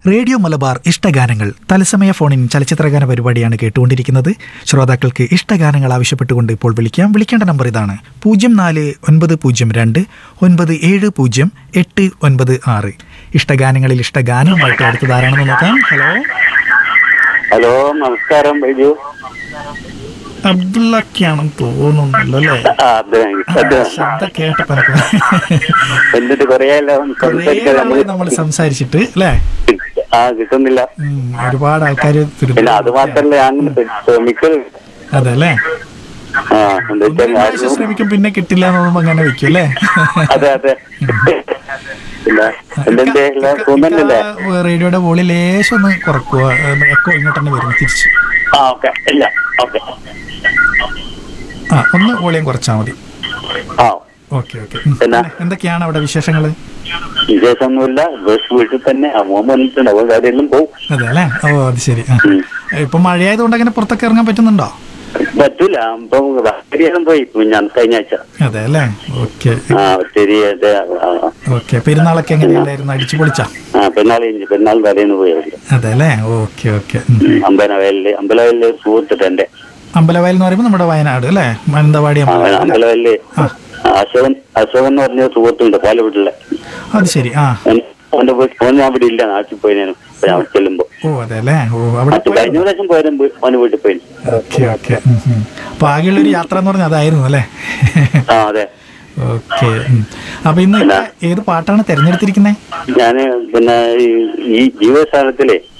Radio Malabar ഇഷ്ടഗാനങ്ങൾ തത്സമയ ഫോണിൻ ചലച്ചിത്രഗാന പരിപാടിയാണ് കേട്ടുകൊണ്ടിരിക്കുന്നത് ശ്രോതാക്കൾക്ക് ഇഷ്ടഗാനങ്ങൾ ആവശ്യപ്പെട്ടുകൊണ്ട് ഇപ്പോൾ വിളിക്കാം വിളിക്കേണ്ട നമ്പർ ഇതാണ് പൂജ്യം നാല് ഒൻപത് പൂജ്യം രണ്ട് ഒൻപത് ഏഴ് പൂജ്യം എട്ട് ഒൻപത് ആറ് ഇഷ്ടഗാനങ്ങളിൽ ഇഷ്ടഗാനവുമായിട്ട് അടുത്തതാരാണെന്ന് നോക്കാം ഹലോ ഹലോ നമസ്കാരം ബൈജു അബ്ദുള്ളക്കാണെന്ന് തോന്നുന്നല്ലോ അല്ലേ ആ, അതെ അതെ ശബ്ദം കേട്ടപ്പോ എനിക്ക് എന്നിട്ട് കൊറേ എല്ലാം കുറേ സംസാരിക്കാൻ നാളായി നമ്മൾ സംസാരിച്ചിട്ട് അല്ലേ ആ കിട്ടുന്നില്ല ഉം, ഒരുപാട് ആൾക്കാർ പിന്നെ അത് മാത്രല്ല ഞാൻ ശ്രമിക്കൽ അതെ അല്ലേ ആ എന്താ ഒരു പ്രാവശ്യം വെച്ചാൽ ശ്രമിക്കും പിന്നെ കിട്ടില്ല എന്ന് തോന്നുമ്പോ അങ്ങനെ വെക്കും അല്ലേ അതെ അതെ പിന്നെ എന്തെന്റെ എല്ലാം തോന്നുന്നില്ലേ ഇക്ക റേഡിയോയുടെ വോളി ലേശം ഒന്ന് കുറക്കുക എക്കോ ഇങ്ങോട്ട് തന്നെ വരുന്നു തിരിച്ച് ആ ഓക്കെ ഇല്ല ഓക്കെ ആ ഒന്ന് വോളിയം കുറച്ചാൽ മതി ആ ഓക്കെ ഓക്കെ പിന്നെ? എന്തൊക്കെയാണ് അവിടെ വിശേഷങ്ങൾ വിശേഷമൊന്നുമില്ല ബസ് വീട്ടിൽ തന്നെ മോൻ വന്നിട്ടുണ്ട് അവൻ കാര്യമെല്ലാം പോവും അതെ അല്ലേ ഓ അത് ശരി ആ. ഉം. ഇപ്പൊ മഴയായതുകൊണ്ട് അങ്ങനെ പുറത്തൊക്കെ ഇറങ്ങാൻ പറ്റുന്നുണ്ടോ പറ്റൂല ഇപ്പൊ കാര്യമെല്ലാം പോയി ഞാൻ കഴിഞ്ഞ ആഴ്ച അതെ അല്ലേ ഓക്കെ ആ ശരി അതെ ആ, ഓക്കെ പെരുന്നാളൊക്കെ എങ്ങനെയുണ്ടായിരുന്നു അടിച്ചു പൊളിച്ചാ ആ പെരുന്നാൾ കഴിഞ്ഞ് പെരുന്നാൾ തലേന്ന് പോയി അവര് അതെ അല്ലേ ഓക്കെ ഓക്കെ അമ്പലവയലില് അമ്പലവയലില് സുഹൃത്തിട്ട് എന്റെ അമ്പലവയൽ എന്ന് പറയുമ്പോൾ നമ്മുടെ വയനാട് അല്ലേ മാനന്തവാടി ആ, അമ്പലവയൽ അല്ലേ? അമ്പലവയലില് ആ. അശോകൻ അശോകൻ എന്ന് പറഞ്ഞ സുഹൃത്തുണ്ട് പാലവീട്ടിലെ അത് ശരി ആ അവൻ- അവന്റെ വീട്ടിൽ അവൻ ഞാൻ ഇവിടെ ഇല്ല നാട്ടിൽ പോയതിനും ഞാൻ അവിടെ ചെല്ലുമ്പോ ഓ അതെ അല്ലേ ഓ അവിടെ മറ്റു കഴിഞ്ഞ പ്രാവശ്യം പോയാലും അവന് വീട്ടിൽ പോയി ഓക്കെ ഓക്കെ അപ്പൊ ആകെയുള്ളൊരു യാത്ര എന്ന് പറഞ്ഞാൽ അതായിരുന്നു അല്ലേ ആ അതെ ഓക്കെ അപ്പൊ ഇന്ന് ഏത് പാട്ടാണ് തെരഞ്ഞെടുത്തിരിക്കുന്നത് ഞാന് പിന്നെ ഈ- ഈ ജീവസ്ഥാനത്തിലെ